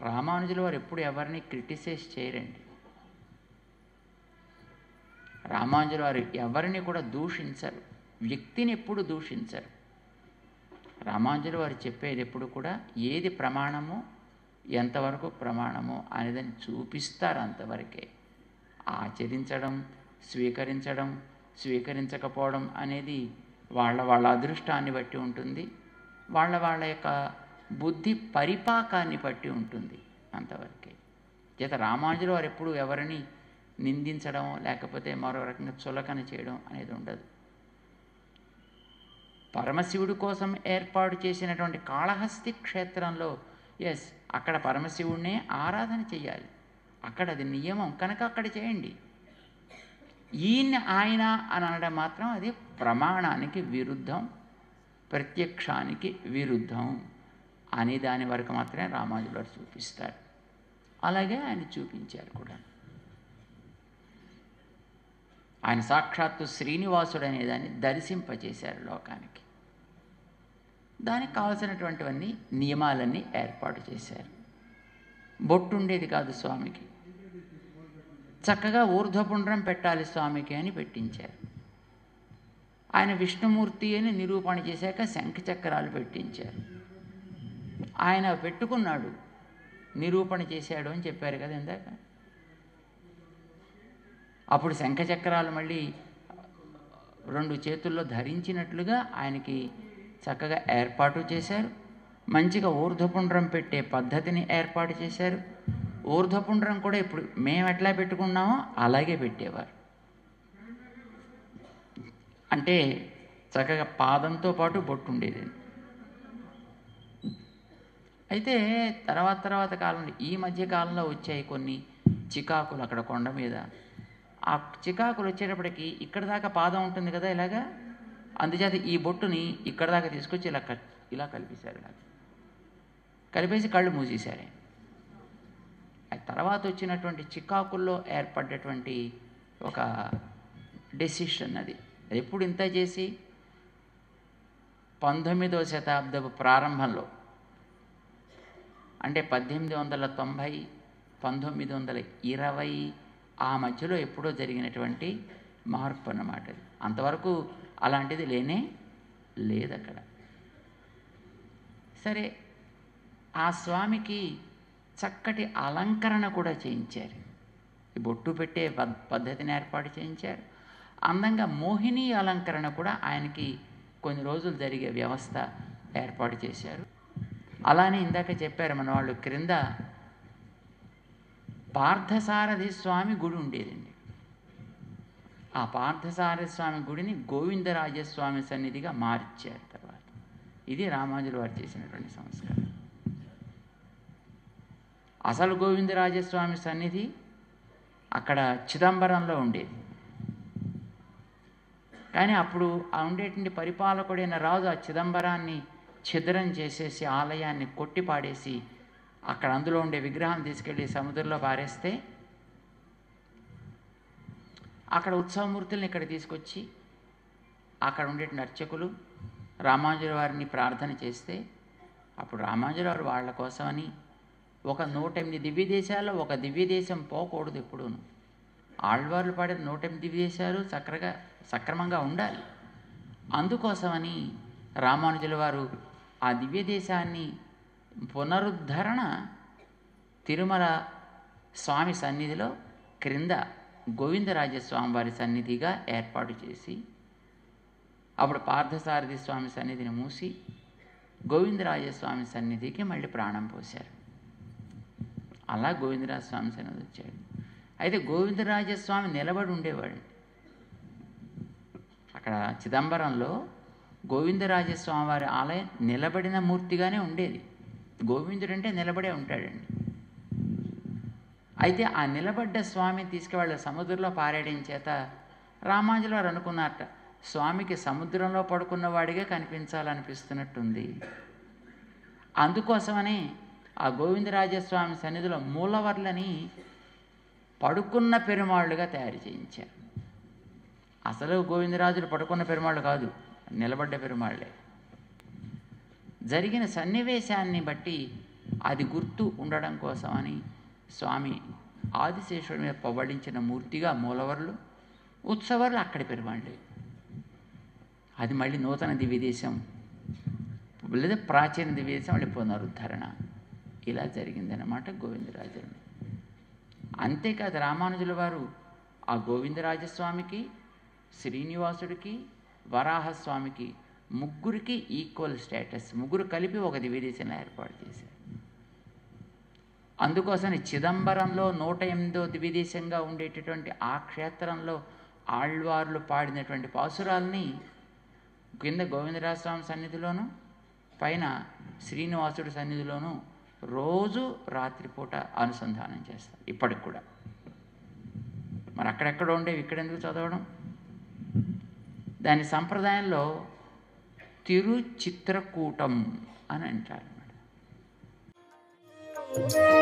రామానుజుల వారు ఎప్పుడు ఎవరిని క్రిటిసైజ్ చేయరండి రామానుజుల వారు ఎవరిని కూడా దూషించరు వ్యక్తిని ఎప్పుడు దూషించరు రామానుజుల వారు చెప్పేది ఎప్పుడు కూడా ఏది ప్రమాణమో ఎంతవరకు ప్రమాణమో అనేదని చూపిస్తారు అంతవరకే ఆచరించడం స్వీకరించడం స్వీకరించకపోవడం అనేది వాళ్ళ వాళ్ళ అదృష్టాన్ని బట్టి ఉంటుంది వాళ్ళ వాళ్ళ యొక్క బుద్ధి పరిపాకాన్ని బట్టి ఉంటుంది అంతవరకే చేత రామానుజులు వారు ఎప్పుడు ఎవరిని నిందించడం లేకపోతే మరో రకంగా చులకన చేయడం అనేది ఉండదు పరమశివుడి కోసం ఏర్పాటు చేసినటువంటి కాళహస్తి క్షేత్రంలో ఎస్ అక్కడ పరమశివుడినే ఆరాధన చేయాలి అక్కడ అది నియమం కనుక అక్కడ చేయండి ఈయన ఆయన అని అనడం మాత్రం అది ప్రమాణానికి విరుద్ధం ప్రత్యక్షానికి విరుద్ధం అనే దాని వరకు మాత్రమే రామానుజులు వారు చూపిస్తారు అలాగే ఆయన చూపించారు కూడా ఆయన సాక్షాత్తు శ్రీనివాసుడు అనే దాన్ని దర్శింపచేశారు లోకానికి దానికి కావలసినటువంటివన్నీ నియమాలన్నీ ఏర్పాటు చేశారు బొట్టు ఉండేది కాదు స్వామికి చక్కగా ఊర్ధ్వపుండ్రం పెట్టాలి స్వామికి అని పెట్టించారు ఆయన విష్ణుమూర్తి అని నిరూపణ చేశాక శంఖ చక్రాలు పెట్టించారు ఆయన పెట్టుకున్నాడు నిరూపణ చేశాడు అని చెప్పారు కదా ఇందాక అప్పుడు శంఖ చక్రాలు మళ్ళీ రెండు చేతుల్లో ధరించినట్లుగా ఆయనకి చక్కగా ఏర్పాటు చేశారు మంచిగా ఊర్ధ్వపుండ్రం పెట్టే పద్ధతిని ఏర్పాటు చేశారు ఊర్ధ్వపుండ్రం కూడా ఇప్పుడు మేము ఎట్లా పెట్టుకున్నామో అలాగే పెట్టేవారు అంటే చక్కగా పాదంతో పాటు బొట్టు ఉండేది అయితే తర్వాత తర్వాత కాలంలో ఈ మధ్య కాలంలో వచ్చాయి కొన్ని చికాకులు అక్కడ కొండ మీద ఆ చికాకులు వచ్చేటప్పటికి ఇక్కడ దాకా పాదం ఉంటుంది కదా ఇలాగా అందుచేత ఈ బొట్టుని ఇక్కడ దాకా తీసుకొచ్చి ఇలా కట్ ఇలా కలిపేశారు ఇలా కలిపేసి కళ్ళు మూసేశారు ఆ తర్వాత వచ్చినటువంటి చికాకుల్లో ఏర్పడ్డటువంటి ఒక డెసిషన్ అది అది ఎప్పుడు ఇంత చేసి పంతొమ్మిదవ శతాబ్దపు ప్రారంభంలో అంటే పద్దెనిమిది వందల తొంభై పంతొమ్మిది వందల ఇరవై ఆ మధ్యలో ఎప్పుడో జరిగినటువంటి మార్పు అన్నమాట అది. అంతవరకు అలాంటిది లేనే లేదు అక్కడ సరే ఆ స్వామికి చక్కటి అలంకరణ కూడా చేయించారు ఈ బొట్టు పెట్టే పద్- పద్ధతిని ఏర్పాటు చేయించారు అందంగా మోహిని అలంకరణ కూడా ఆయనకి కొన్ని రోజులు జరిగే వ్యవస్థ ఏర్పాటు చేశారు అలానే ఇందాక చెప్పారు మన వాళ్ళు క్రింద పార్థసారథి స్వామి గుడి ఉండేదండి ఆ పార్థసారథి స్వామి గుడిని గోవిందరాజస్వామి సన్నిధిగా మార్చారు తర్వాత ఇది రామానుజులు వారు చేసినటువంటి సంస్కారం అసలు గోవిందరాజస్వామి సన్నిధి అక్కడ చిదంబరంలో ఉండేది కానీ అప్పుడు ఆ ఉండేటువంటి పరిపాలకుడైన రాజు ఆ చిదంబరాన్ని ఛిద్రం చేసేసి ఆలయాన్ని కొట్టి పాడేసి అక్కడ అందులో ఉండే విగ్రహం తీసుకెళ్ళి సముద్రంలో పారేస్తే అక్కడ ఉత్సవమూర్తుల్ని ఇక్కడ తీసుకొచ్చి అక్కడ ఉండేటువంటి అర్చకులు రామానుజుల వారిని ప్రార్థన చేస్తే అప్పుడు రామానుజుల వారు వాళ్ళ కోసమని ఒక నూట ఎనిమిది దివ్య దేశాల్లో ఒక దివ్య దేశం పోకూడదు ఎప్పుడూను ఆళ్వార్లు పాడే నూట ఎనిమిది దివ్య దేశాలు చక్కగా సక్రమంగా ఉండాలి అందుకోసమని రామానుజుల వారు ఆ దివ్య దేశాన్ని పునరుద్ధరణ తిరుమల స్వామి సన్నిధిలో క్రింద గోవిందరాజస్వామి వారి సన్నిధిగా ఏర్పాటు చేసి అప్పుడు పార్థసారథి స్వామి సన్నిధిని మూసి గోవిందరాజస్వామి సన్నిధికి మళ్ళీ ప్రాణం పోశారు అలా గోవిందరాజ స్వామి సన్నిధి వచ్చాడు అయితే గోవిందరాజస్వామి నిలబడి ఉండేవాడు అక్కడ చిదంబరంలో గోవిందరాజస్వామి వారి ఆలయం నిలబడిన మూర్తిగానే ఉండేది గోవిందుడు అంటే నిలబడే ఉంటాడండి అయితే ఆ నిలబడ్డ స్వామిని తీసుకువెళ్ళ సముద్రంలో పారేయడం చేత రామాంజుల వారు అనుకున్నారట స్వామికి సముద్రంలో పడుకున్నవాడిగా కనిపించాలనిపిస్తున్నట్టుంది అందుకోసమనే ఆ గోవిందరాజస్వామి సన్నిధిలో మూలవర్లని పడుకున్న పెరుమాళ్ళుగా తయారు చేయించారు అసలు గోవిందరాజులు పడుకున్న పెరుమాళ్ళు కాదు నిలబడ్డ పెరుమాళ్ళే జరిగిన సన్నివేశాన్ని బట్టి అది గుర్తు ఉండడం కోసమని స్వామి ఆదిశేషుడి మీద పవ్వడించిన మూర్తిగా మూలవర్లు ఉత్సవాలు అక్కడి పెరుమాళ్ళే అది మళ్ళీ నూతన దివ్యదేశం లేదా ప్రాచీన దివ్యదేశం మళ్ళీ పునరుద్ధరణ ఇలా జరిగిందన్నమాట గోవిందరాజుని అంతేకాదు రామానుజుల వారు ఆ గోవిందరాజస్వామికి శ్రీనివాసుడికి వరాహస్వామికి ముగ్గురికి ఈక్వల్ స్టేటస్ ముగ్గురు కలిపి ఒక దివ్యదేశంలో ఏర్పాటు చేశారు అందుకోసమే చిదంబరంలో నూట ఎనిమిదో దివ్యదేశంగా ఉండేటటువంటి ఆ క్షేత్రంలో ఆళ్వార్లు పాడినటువంటి పాసురాల్ని కింద గోవిందరాజస్వామి సన్నిధిలోను పైన శ్రీనివాసుడి సన్నిధిలోను రోజు రాత్రిపూట అనుసంధానం చేస్తారు ఇప్పటికి కూడా మరి అక్కడెక్కడ ఉండేవి ఇక్కడ ఎందుకు చదవడం దాని సంప్రదాయంలో తిరుచిత్రకూటం అని అంటారు అన్నమాట